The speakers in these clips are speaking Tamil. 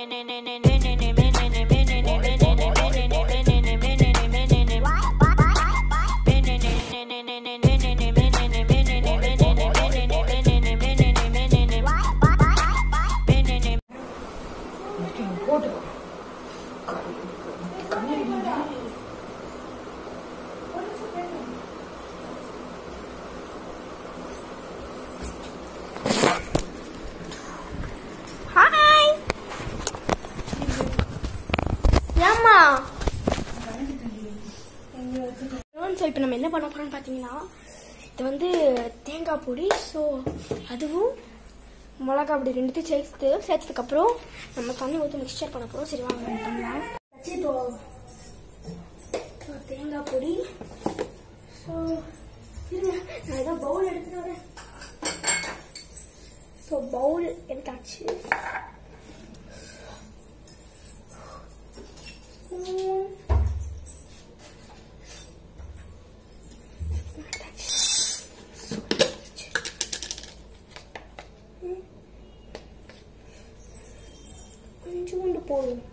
ஹாய் ஏம்மா ஸோ இப்போ நம்ம என்ன பண்ண போறோம்னு பார்த்தீங்கன்னா இது வந்து தேங்காய் பொடி ஸோ அதுவும் மிளகா அப்படி ரெண்டுத்தையும் சேர்த்து சேர்த்ததுக்கப்புறம் நம்ம தண்ணி ஊற்றி மிக்சர் பண்ண போகிறோம் சரி வாங்க பண்ணலாம் இப்போ தேங்காய் பொடி ஸோ இருங்க நான் ஏதோ பவுல் எடுத்துட்டு வரேன் ஸோ பவுல் எடுத்தாச்சு ஸ்பூன் கொஞ்சோண்டு போதும்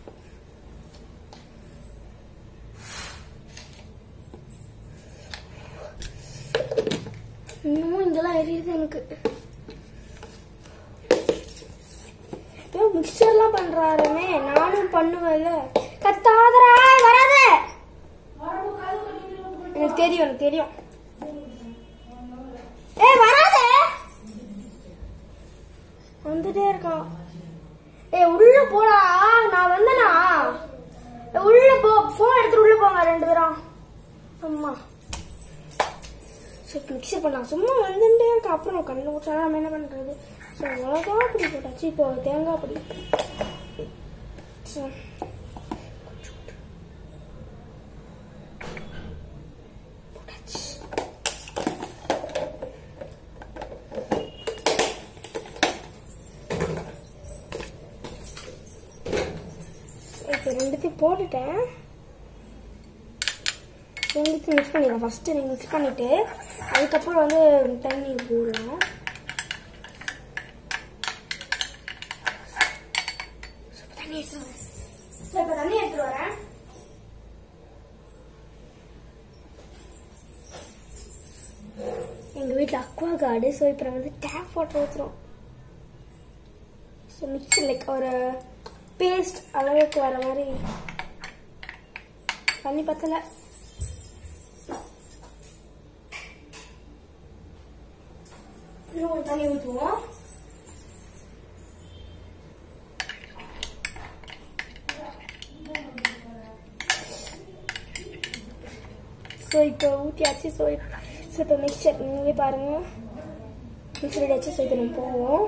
இன்னமும் இங்கெல்லாம் எரியுது எனக்கு ஏதோ மிக்சர்லாம் பண்றாருமே நானும் பண்ணுவேன்ல கத்தாதரா வராத எனக்கு தெரியும் எனக்கு தெரியும் ஏய் வராத வந்துட்டே இருக்கான் ஏய் உள்ள போடா நான் வந்தனா ஏய், உள்ள போ போன் எடுத்து உள்ள போங்க ரெண்டு பேரும் அம்மா சரி மிக்சர் பண்ணலாம் சும்மா வந்துட்டே இருக்கா அப்புறம் கண்ணு ஊற்றா நம்ம என்ன பண்றது ஸோ மிளகா பொடி போட்டாச்சு இப்போ தேங்காய் பொடி சரி. போட்டாச்சு. இப்போ ரெண்டுத்தையும் போட்டுட்டேன் ரெண்டுத்தையும் மிக்ஸ் பண்ணிடலாம் ஃபஸ்ட்டு நீங்கள் மிக்ஸ் பண்ணிவிட்டு அதுக்கப்புறம் வந்து தண்ணி போடலாம் தண்ணி எடுத்துட்டு வரேன் சரி, இப்போ தண்ணி எடுத்துட்டு வரேன் எங்க வீட்டில் அக்வா கார்டு ஸோ இப்போ நம்ம வந்து டேப் வாட்டர் ஊற்றுறோம் ஸோ மிக்சர் லைக் ஒரு பேஸ்ட் அளவுக்கு வர மாதிரி தண்ணி பத்தல இன்னும் கொஞ்சம் தண்ணி ஊற்றுவோம் ஸோ இப்போ ஊற்றியாச்சு ஸோ ஸோ இப்போ மிக்சர் நீங்களே பாருங்க மிக்சர் ரெடி ஆச்சு ஸோ இப்போ நம்ம போவோம்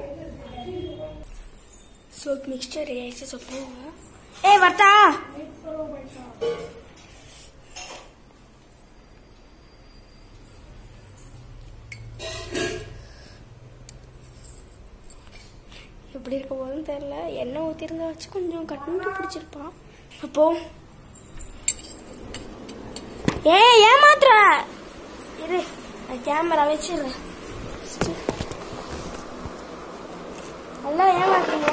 ஸோ இப்போ மிக்சர் ரெடி ஆயிடுச்சு ஸோ போவோம் ஏய் வர்த்தா எப்படி இருக்க போதுன்னு தெரில எண்ணெய் ஊற்றிருந்தா வச்சு கொஞ்சம் கட்டுன்னு பிடிச்சிருப்பான் அப்போ ஏய் ஏமாத்துற இரு நான் கேமரா வச்சிடுறேன் நல்லா ஏமாத்துறீங்க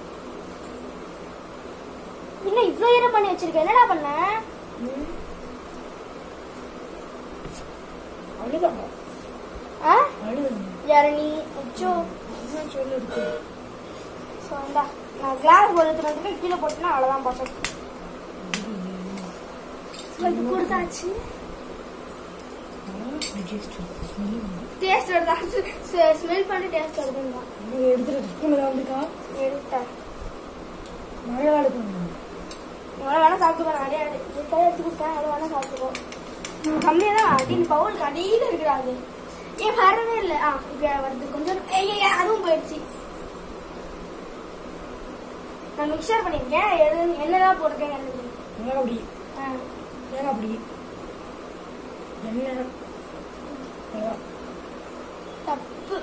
என்ன இவ்வளோ ஈரம் பண்ணி வச்சிருக்க என்னடா பண்ண அழுதாங்க ஆ அழுதாங்க யாரு நீ அச்சோ இதுதான் சொல்ல இருக்கு ஸோ இந்தா நான் கிளாஸ் ஒழுத்துறதுக்கு கீழே போட்டுனா அவ்வளோதான் பசங்க இது கொடுத்தாச்சு டேஸ்ட் வருதா ஸ்மெல் பண்ணி டேஸ்ட் வருதுன்னு எடுத்துட்டு ஸ்பூன் ஏதாவது இருக்கா எடுத்தேன் நிறைய ஆளுக்கு எவ்வளோ வேணா சாப்பிட்டுக்கோ நிறைய இதுக்காக எடுத்து கொடுத்தேன் எவ்வளோ வேணா சாப்பிட்டுக்கோ கம்மியாக தான் அடியில் பவுலுக்கு அடியில் இருக்குடா அது ஏன் வரவே இல்லை ஆ இப்போ வருது கொஞ்சம் ஏய் ஏய், ஏய், அதுவும் போயிடுச்சு நான் மிக்சர் பண்ணியிருக்கேன் எது என்னதான் போட்டிருக்கேன் எனக்கு மிளகா பொடி ஆ தேங்காய் பொடி எண்ணெய் மிளகா. தப்பு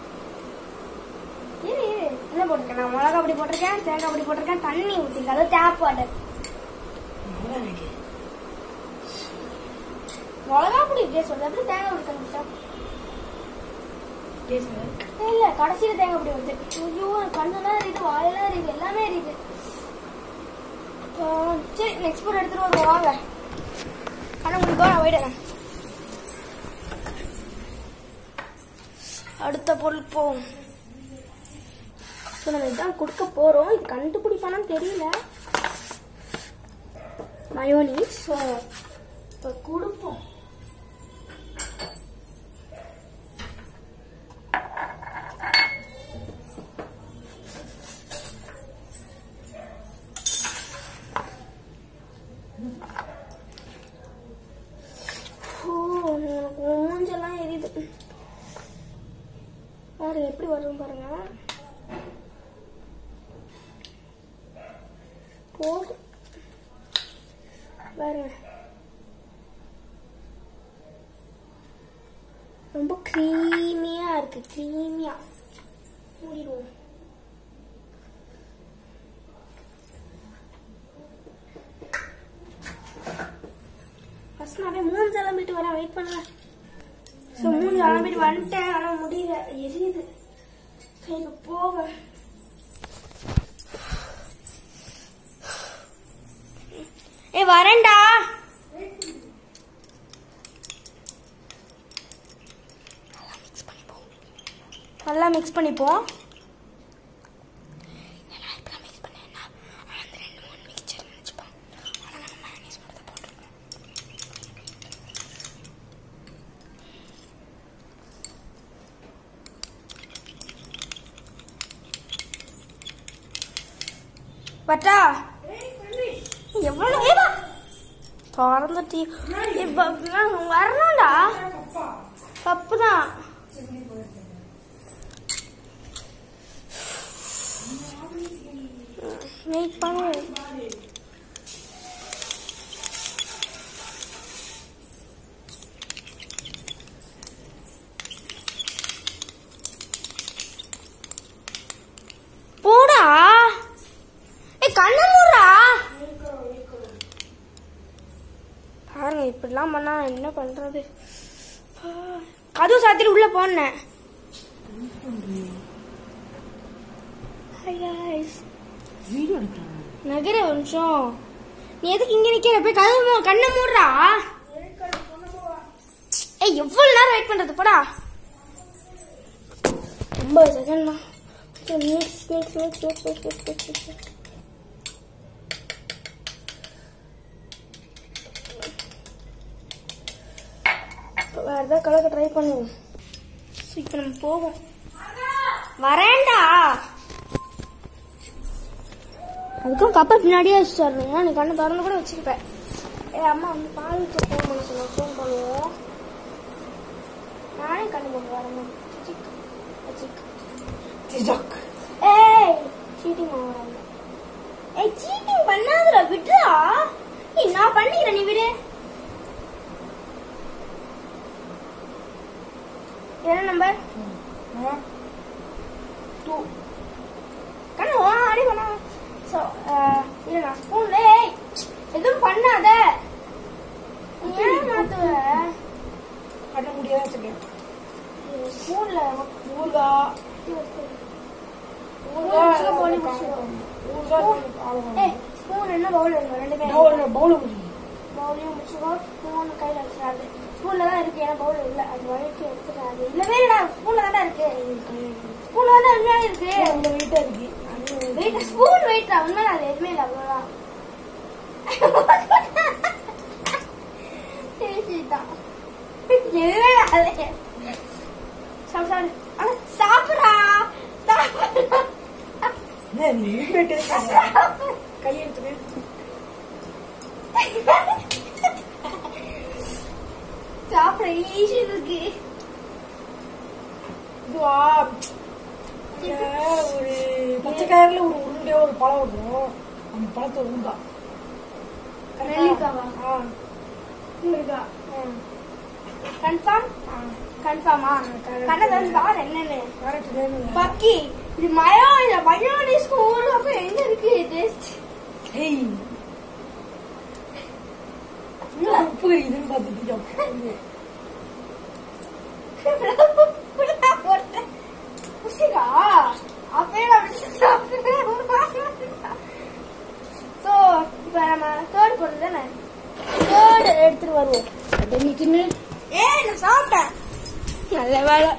இரு இரு என்ன போட்டிருக்கேன் நான் மிளகா பொடி போட்டிருக்கேன் தேங்காய் பொடி போட்டிருக்கேன் தண்ணி ஊற்றிருக்கேன் அதாவது டேப் வாட்டர் மிளகா இருக்கு. மிளகா பொடி டேஸ்ட் வருது அப்புறம் தேங்காய் பொடி கண்டுபிடிச்சா டேஸ்ட் நல்லா இருக்கு. இல்ல கடைசியில தேங்காய் பொடி வருது ஐயோ கண்ணெல்லாம் இருக்குது வாயெல்லாம் இருக்குது எல்லாமே இருக்குது ஆ, சரி நெக்ஸ்ட் போர் எடுத்துட்டு வருவோம் வாங்க கண்ணை முடிக்கோ நான் போயிடுறேன் அடுத்த பொருள் போவோம் ஸோ நம்ம இதான் கொடுக்க போகிறோம் இது கண்டுபிடிப்பானான்னு தெரியல மயோனீஸ் ஸோ இப்போ கொடுப்போம் ஓ எனக்கு மூஞ்செல்லாம் எரியுது பாரு எப்படி வரும் பாருங்க போதும் பாருங்க ரொம்ப க்ரீமியா இருக்கு க்ரீமியா மூடிடுவோம் ஃபர்ஸ்ட் நான் போய் மூணு கிளம்பிட்டு வரேன் வெயிட் பண்ணுங்க ஸோ மூணு கிளம்பிட்டு வந்துட்டேன் ஆனால் முடியல எரியுது சரி இப்போ போவேன் ஏ வரேன்டா நல்லா மிக்ஸ் பண்ணிப்போம் பட்டா எவ்வளோ ஏவா திறந்துட்டி வரணும்டா தப்பு தான் வெயிட் பண்ணு போடா ஏ கண்ண மூடுறா பாருங்க இப்படிலாம் பண்ணா என்ன பண்றது ஆ, கதவு சாத்திட்டு உள்ள போனேன் ஹாய் guys வீடியோ எடுக்கிறாங்க நகர ஒரு நிமிஷம் நீ எதுக்கு இங்க நிக்கிற போய் கதவு மூ- கண்ணை மூடுறா ஏய் எவ்வளவு நேரம் வெயிட் பண்றது போடா ரொம்ப செகண்ட் தான் mix mix mix mix mix mix mix mix வேற ஏதாவது கலக்க ட்ரை பண்ணுவோம் இப்போ நம்ம போவோம் வரேன்டா அதுக்கும் கப்பல் பின்னாடியே வச்சுட்டு வரணுங்க நீ கண்ணு திறந்து கூட வச்சிருப்பேன் ஏ அம்மா வந்து பால் ஊற்ற ஃபோன் பண்ண சொல்லுவோம் ஃபோன் பண்ணுவோம் நானே கண்ணு போட்டு வரணும் சிக் சிக் டிஜாக் ஏய் சீட்டிங் ஆகிறாங்க ஏய் சீட்டிங் பண்ணாதடா விட்றா ஏய் நான் பண்ணிக்கிறேன் நீ விடு என்ன நம்பர் டூ கண்ணு வா அடி பண்ணா ஸோ இல்லை நான் ஸ்பூன்ல எதுவும் பண்ணாத நீ ஏன் மாத்துவ பண்ண முடியாத வச்சுக்கேன் ஸ்பூன்ல ஊர்கா ஏய் ஸ்பூன் என்ன பவுல் வேணும் ரெண்டு பேரும் பவுல் பவுல் முடியும் பவுலையும் முடிச்சுக்கோ ஸ்பூன் கையில் வச்சிடாது ஸ்பூன்ல தான் இருக்கு ஏன்னா பவுல் இல்லை அது வழிக்கு எடுத்துடாது இல்லவே இல்லடா ஸ்பூன்ல தானே இருக்கு ஸ்பூன்ல தானே உண்மையான இருக்கு ரொம்ப வெயிட்டா இருக்கு வெயிட் ஸ்பூன் வெயிட்டா உண்மையில அது எதுவுமே இல்லை அவ்வளோதான் தெரிஞ்சுதான் எதுவுமே இல்லை சாப்பிடு சாப்பிடு ஆனா சாப்பிட்றா சாப்பிட்றா என்ன நீ வெயிட் கையெழுத்து சாப்பிட ஈஸி இருக்கு இதுவா இங்க ஒரு பச்சை கலர்ல ஒரு உருண்டையா ஒரு பழம் இருக்கும் அந்த பழத்தை உருண்டா நெல்லிக்காவா? ஆ இருக்கா கன்ஃபார்ம் கன்ஃபார்மா கண்ணை திறந்து பாரு என்னன்னு கரெக்ட் வேணும் பக்கி இது மயோ இந்த மயோனிஸ்க்கு ஊறுகாப்பு எங்க இருக்கு டேஸ்ட் ஏய் இன்னும் உப்பு கறிக்குதுன்னு பார்த்துட்டு புசிகா அப்பயே நான் ஸோ இப்போ வருவோம் அதை நீ தின்னு ஏய் நான் சாப்பிட்டேன் நல்ல வேலை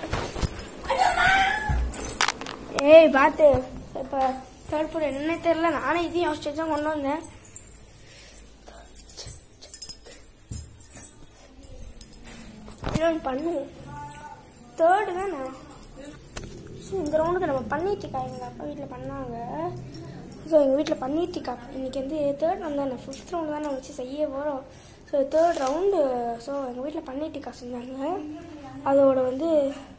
ஏய் பார்த்து இப்போ தேர்ட் ஃபுட் என்னன்னே தெரியல நானே இதையும் யோசிச்சு தான் கொண்டு வந்தேன் இன்னொன்று பண்ணுவோம் தேர்டு தானே ஸோ இந்த ரவுண்டுக்கு நம்ம பன்னீர் டிக்கா எங்கள் அப்பா வீட்டில் பண்ணாங்க ஸோ எங்கள் வீட்டில் பன்னீர் டிக்கா இன்னைக்கு வந்து தேர்ட் ரவுண்ட் தானே ஃபிஃப்த் ரவுண்டு தானே வச்சு செய்ய போகிறோம் ஸோ தேர்ட் ரவுண்டு ஸோ எங்கள் வீட்டில் பன்னீர் டிக்கா செஞ்சாங்க அதோட வந்து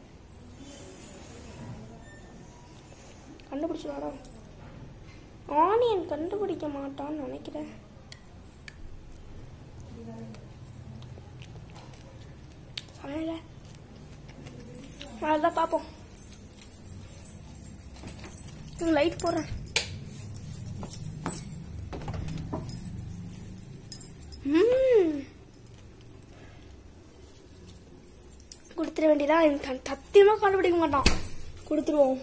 கண்டுபிடிச்சிடாடா ஆனியன் கண்டுபிடிக்க மாட்டான்னு நினைக்கிறேன் சமையல அதான் பார்ப்போம் லைட் போடுறேன் ம். கொடுத்துட வேண்டியதான் எனக்கு சத்தியமா கண்டுபிடிக்க மாட்டான் கொடுத்துருவோம்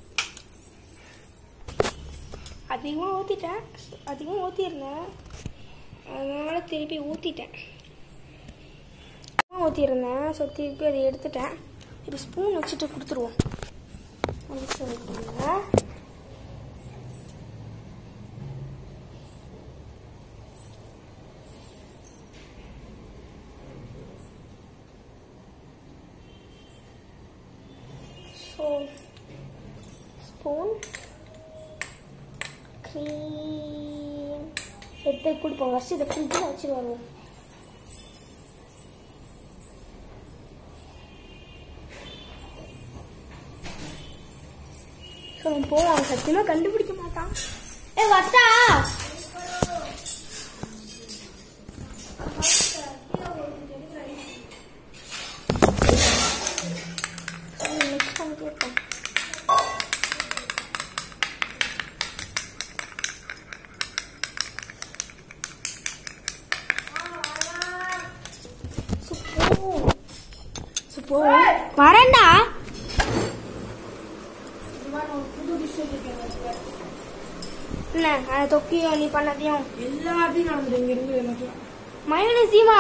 அதிகமாக ஊற்றிட்டேன் அதிகமாக ஊற்றிருந்தேன் அதனால திருப்பி ஊற்றிட்டேன் ஊற்றிருந்தேன் ஸோ திருப்பி அதை எடுத்துட்டேன் ஒரு ஸ்பூன் வச்சுட்டு கொடுத்துருவோம் ஒரு சொல்லிட்டுங்க ஸோ ஸ்பூன் க்ரீம் எடுத்து கொடுப்போம் ஃபஸ்ட்டு இதை ஃப்ரிட்ஜில் வச்சுட்டு வருவோம் ஸோ போவோம் அவன் சத்தியமாக கண்டுபிடிக்க மாட்டான் ஏ வட்டா நெக்ஸ்ட் பண்ணிட்டே இருப்போம் சுப்போ வரேன்டா என்ன அது தொக்கியும் நீ பண்ணதையும் எல்லாத்தையும் நடந்துட்டு இங்க இருந்து எனக்கு மயோனசீமா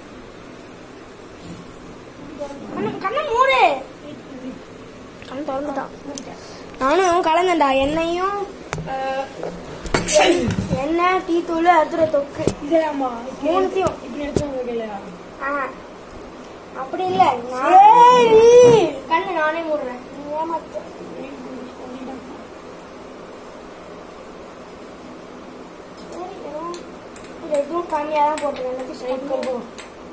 கண்ணு கண்ணை மூடு கண்ணு திறந்துட்டான் நானும் கலந்தேன்டா எண்ணெயும் அஹ், எண்ணெய் டீ தூள் அதுர தொக்கு இதேமா மூணுத்தையும் இப்படி எடுத்து வைக்கலையா ஆ, அப்படி இல்ல நான் சரி. கண்ணு நானே மூடுறேன் நீ ஏமாத்து சரி, எதுவும் இது எதுவும் கம்மியா தான் போட்டுருக்கேன் எல்லாத்தையும் போ, போ.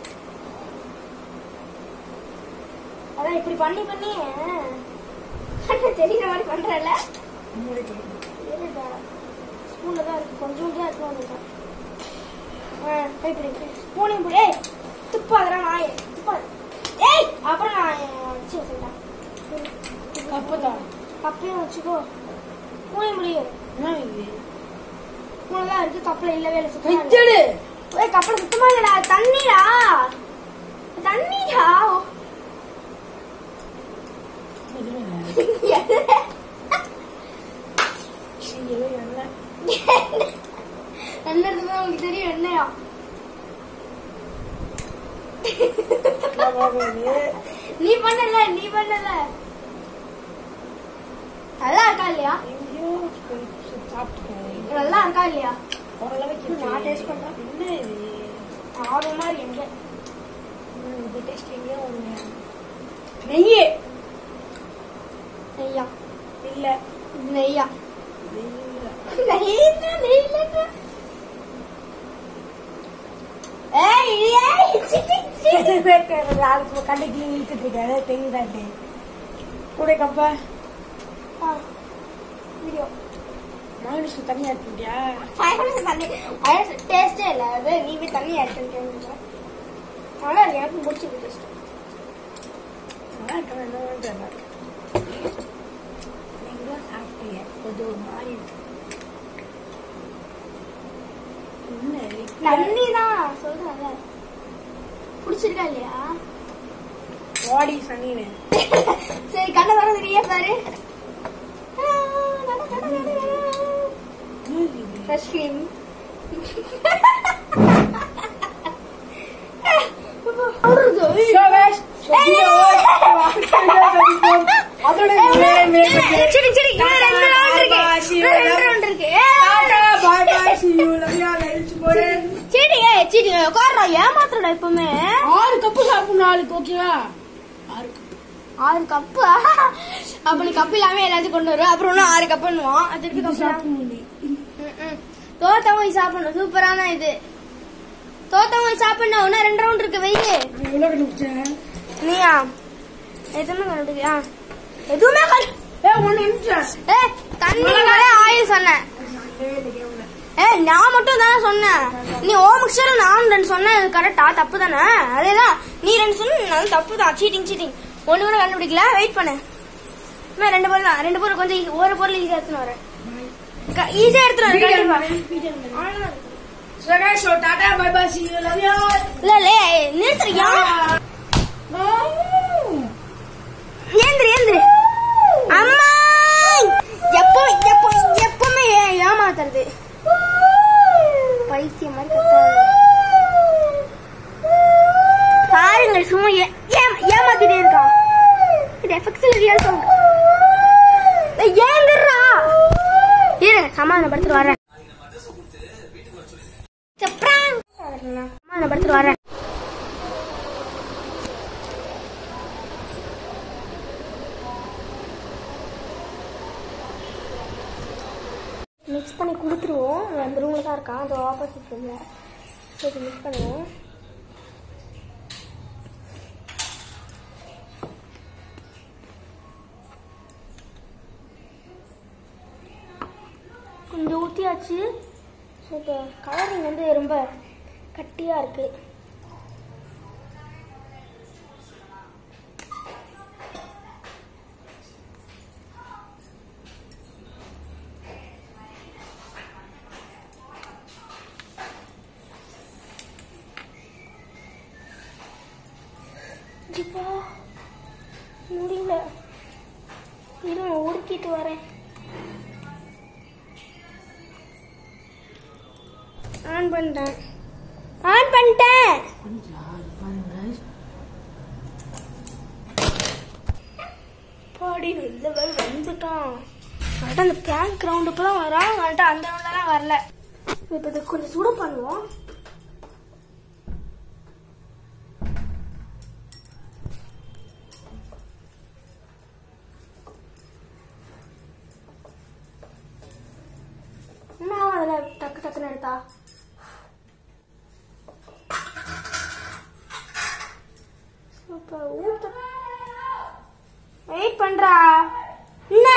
அதான் இப்படி பண்ணி பண்ணி கண்ணு தெரியுற மாதிரி பண்றல உங்களுக்கு. ஸ்பூன்ல தான் இருக்கு கொஞ்சம் தான் இருக்கு வந்துட்டேன் கைப்பிடி ஸ்பூனையும் பிடி ஏய் துப்பாதுடா நாய் துப்பாது ஏய் அப்புறம் நான் வச்சு வச்சுட்டேன் கப்பதான். கப்பையும் வச்சுக்கோ ஸ்பூனையும் முடியும் என்ன இது? ஸ்பூன் தான் இருக்கு கப்பல இல்லவே இல்லை சுத்தமா இல்லை. கைத்தடு. ஏய் கப்பல சுத்தமா இல்லடா தண்ணிடா தண்ணிடா எதுவுமே இல்லை. இது ஏதோ எண்ணெய். என்னது உங்களுக்கு தெரியும் என்னையா நான் பார்க்கறது. நீ பண்ணல நீ பண்ணல நல்லா இருக்கா இல்லையா எங்கேயோ போய் சாப்பிட்டுட்டேன். நல்லா இருக்கா இல்லையா ஓரளவுக்கு இருக்கு. நான் taste பண்றேன். என்ன இது? ஆர்வமா இருக்கு எங்க ம், இது taste எங்கேயோ வருமே. நெய்யி. நெய்யா இல்ல. இது நெய்யா நெய் இல்ல. நெய்னா நெய்லங்க ஏய் ஏய் சிட்டி ஆளுக்கு கண்டைக்கு இழுத்துட்டு இருக்காரு தெரியுதாண்டி கூட கப்பா வீடியோ மயோனிஸ் தனியா எடுத்துட்டியா மயோனஸ் தண்ணி மயோனஸ் டேஸ்டே இல்ல அது நீ போய் தண்ணி ஆட் பண்ணிட்டு நல்லா இருக்கு எனக்கு பிடிச்சிருக்கு டேஸ்ட் நல்லா இருக்கா என்ன தெரியல நீங்க சாப்பிட்டீங்க கொஞ்சம் ஒரு மாதிரி இருக்கு. என்ன liquid ஆ- தண்ணி தான் சொல்றேன்ல பிடிச்சிருக்கா இல்லையா ஓடி சனின்னு சரி கண்ணை தர நீயே பாரு என்ன இது? Fresh cream So guys, so video அதோட சரி சரி இன்னும் ரெண்டு round இருக்கு. Bye, bye, see you. இன்னும் ரெண்டு round இருக்கு. பாய் பாய் see you love you guys போய் சரி ஏய், சரி உட்கார்றா ஏமாத்துறடா எப்பவுமே ஆறு கப்பு சாப்பிடணும் நாளைக்கு ஓகேவா ஆறு கப்பு ஆறு கப்பு அப்ப நீ கப்பு இல்லாம எல்லாத்தையும் கொண்டு வரும் அப்புறம் இன்னும் ஆறு கப்புன்னுவான் அது இருக்கு கப்பு சாப்பிடணும் தோத்தவங்க சாப்பிடணும் சூப்பரான இது தோத்தவங்க சாப்பிடணும் இன்னும் ரெண்டு ரவுண்ட் இருக்கு வெய்யு நான் எவ்வளோ கண்டுபிடிச்சேன் நீயா எதுவுமே கண்டுபிடிக்கா எதுவுமே கண்டு ஏ ஒன்று நிமிஷம் ஏ தண்ணி வர ஆயில் சொன்னேன் ஏ நான் மட்டும் தானே சொன்னேன் நீ ஓ மிக்சர் நான் ரெண்டு சொன்னேன் அது கரெக்டா தப்பு தானே அதேதான் நீ ரெண்டு சொன்ன அது தப்பு தான் சீட்டிங் சீட்டிங் ஒண்ணு கூட கண்டுபிடிக்கல வெயிட் பண்ணு அம்மா, ரெண்டு பொருள் தான் ரெண்டு பொருள் கொஞ்சம் easy- ஒரு பொருள் ஈஸியா எடுத்துன்னு வரேன் ஈஸியா எடுத்துன்னு வரேன் கண்டிப்பா அவ்வளவுதான். So guys, so tata bye bye see you love you இல்ல இல்ல நிறுத்துறியா ஏந்திரி ஏந்திரி அம்மா எப்போ எப்போ எப்பவுமே ஏ- ஏமாத்துறது பைத்தியம் மாதிரி கத்தாது பாருங்க சும்மா ஏ- ஏ- ஏமாத்திட்டே இருக்கான் இது எஃபெக்ட்ஸ்ல ரியல் சவுண்ட் ஏந்திரா இரு சமாதானப்படுத்திட்டு வரேன் சப்ரான் சமாதானப்படுத்திட்டு வரேன் மிக்ஸ் பண்ணி கொடுத்துருவோம் அந்த ரூமில் தான் இருக்கான் அது ஆப்போசிட் ரூமில் சரி மிக்ஸ் பண்ணுவோம் கொஞ்சம் ஊற்றியாச்சு ஸோ இப்போ கலரிங் வந்து ரொம்ப கட்டியாக இருக்குது இப்போ முடியல இரு நான் உருக்கிட்டு வரேன் ஆன் பண்ணிட்டேன் ஆன் பண்ணிட்டேன் பாடி நல்ல வேலை வந்துட்டான் வந்துட்டு அந்த பிராங்க் ரவுண்டு இப்போ தான் வரான் வந்துட்டு அந்த ரவுண்ட்லாம் வரல இப்போ இதை கொஞ்சம் சுட பண்ணுவோம் என்ன அதில் டக்கு டக்குன்னு எடுத்தா இப்போ ஊத்த வெயிட் பண்றா என்ன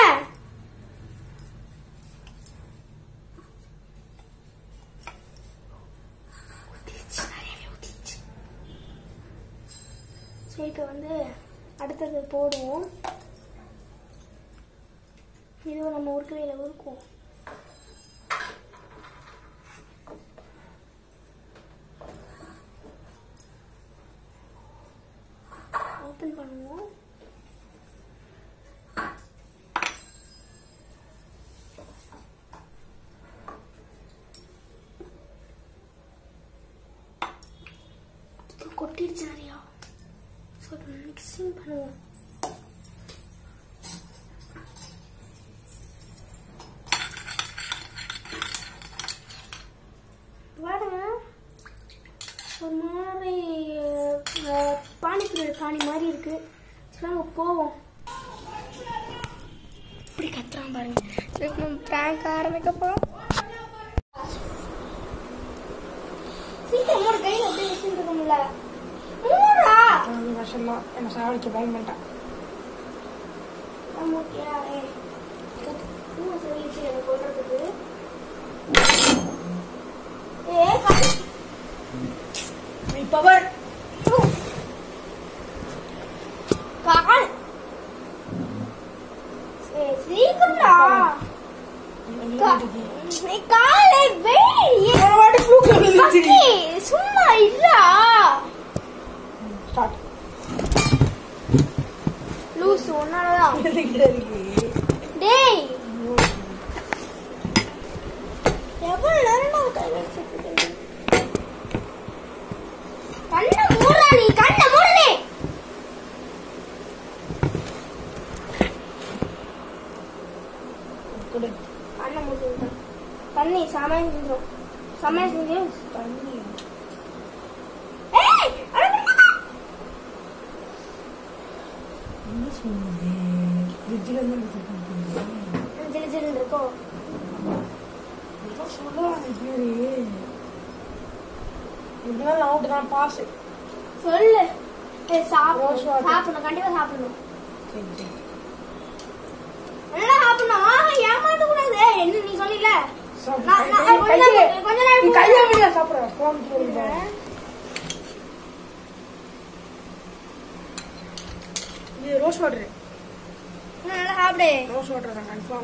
ஊத்திருச்சு, நிறையவே ஊத்திருச்சு. சரி இப்போ வந்து அடுத்தது போடுவோம் இதுவும் நம்ம உருக்கவையில் உருக்குவோம் ஓப்பன் பண்ணுவோம் இது கொட்டிடுச்சு நிறையா ஸோ இப்போ மிக்சிங் பண்ணுவோம் பாருங்க ஒரு மாதிரி அஹ், பானிபூரி பானி மாதிரி இருக்கு சரி நாங்க போவோம் இப்படி கத்துறான் பாருங்க சரி நம்ம பிராங்க் ஆரம்பிக்க போறோம் சீக்கிரம் மூணு கையில அப்படியே வச்சுருக்கோம்ல மூடா வருஷமா என்ன சாவடிக்க பயன் பண்ணிட்டான் ஆமாட்டியா ஏ பூ சொல்லிச்சு எனக்கு கொள்றதுக்கு ஏ கை நீ பவர் கால் ஏய், சீக்கிரம்டா நீ காலை வெய் பக்கி சும்மா இல்லா ஸ்டார்ட் லூஸ் உன்னாலதான் டேய் எவ்வளவு நேரம் கை வச்சிட்டு கண்ணை மூடுறா நீ கண்ணை மூடு நீ மேலே மூடி விட்டேன் தண்ணி சமையல் செஞ்சிடும் சமையல் செஞ்சு தண்ணி ஏய் அழுதுமா. என்ன சொல்லுது ஃப்ரிட்ஜில் இருந்து எடுத்து கொடுத்தீங்க ஜிலு ஜிலுன்னு இருக்கோ ஏதோ சொல்லுவாங்க பேரு எப்படினாலும் அவுட் தான் பாஸ் சொல்லு ஏய் Rose சாப்பிடணும் water. சாப்பிடணும் கண்டிப்பா சாப்பிடணும் சரி சரி என்னடா சாப்பிடணும் ஆ, ஏமாத்த கூடாது என்ன நீ சொல்லில சாப்பிடு. நான்- நான் கை- கொஞ்ச கையை- நேரம் கொஞ்ச நேரம் நீ கையை விட சாப்பிடுற கோமிச்சு வருது இது ரோஸ் வாட்டர் நல்லா சாப்பிடு ரோஸ் வாட்டர் தான் கன்ஃபார்ம்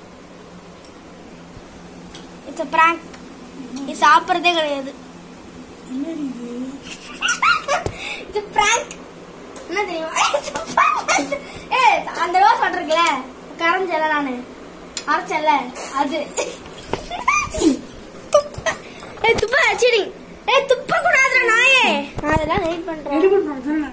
இட்ஸ் பிராங்க் நீ சாப்பிட்றதே கிடையாது என்னது இது இது பிராங்க் என்ன தெரியுமா ஏ அந்த ரோஸ் வாட்டர் இருக்குல்ல கரைஞ்சல நானு அரைச்சல அது ஏ துப்பா சீடி ஏ துப்ப கூடாதுடா நாயே நான் அதெல்லாம் வெயிட் பண்றேன் எடுபடி பண்ண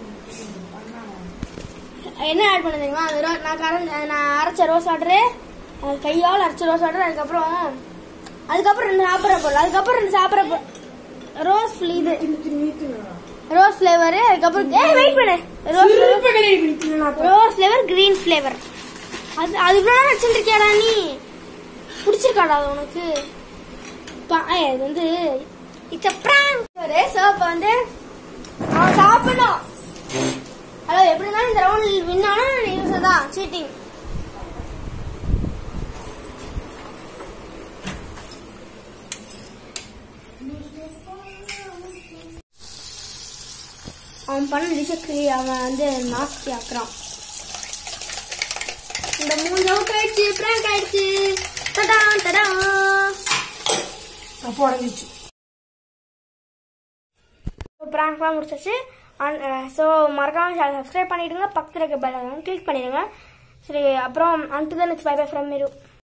என்ன ஆட் பண்ண தெரியுமா அது ரோ- நான் கரைஞ்ச நான் அரைச்ச ரோஸ் வாட்டரு அது கையால் அரைச்ச ரோஸ் வாட்டர் அதுக்கப்புறம் அதுக்கப்புறம் ரெண்டு சாப்பிட்ற பொருள் அதுக்கப்புறம் ரெண்டு சாப்பிட்ற பொருள் ரோஸ் இது ரோஸ் ஃப்ளேவர் அதுக்கப்புறம் ஏய் வெயிட் பண்ணு rose rose flavour green flavour அது அதுக்குள்ள வச்சுருக்கியாடா நீ பிடிச்சிருக்காடா அது உனக்கு பா- ஏய், இது வந்து இட்ஸ் பிராங்க் சோ இப்போ வந்து அவன் சாப்பிடணும் ஹலோ எப்படி இருந்தாலும் இந்த ரவுண்ட் வின் ஆனா யூஸ் தான் சீட்டிங் அவன் பண்ண டிஷக்கு அவன் வந்து நாஸ்தி ஆக்குறான் இந்த மூணு அவுட் ஆயிடுச்சு பிராங்க் ஆயிடுச்சு தடா தடா அப்போ உடஞ்சிச்சு பிராங்க்லாம் முடிச்சாச்சு ஸோ மறக்காம சேனல் சப்ஸ்கிரைப் பண்ணிடுங்க பக்கத்தில் இருக்க பெல் கிளிக் பண்ணிடுங்க சரி அப்புறம் அந்த தான் பை பை ஃப்ரம் மீரு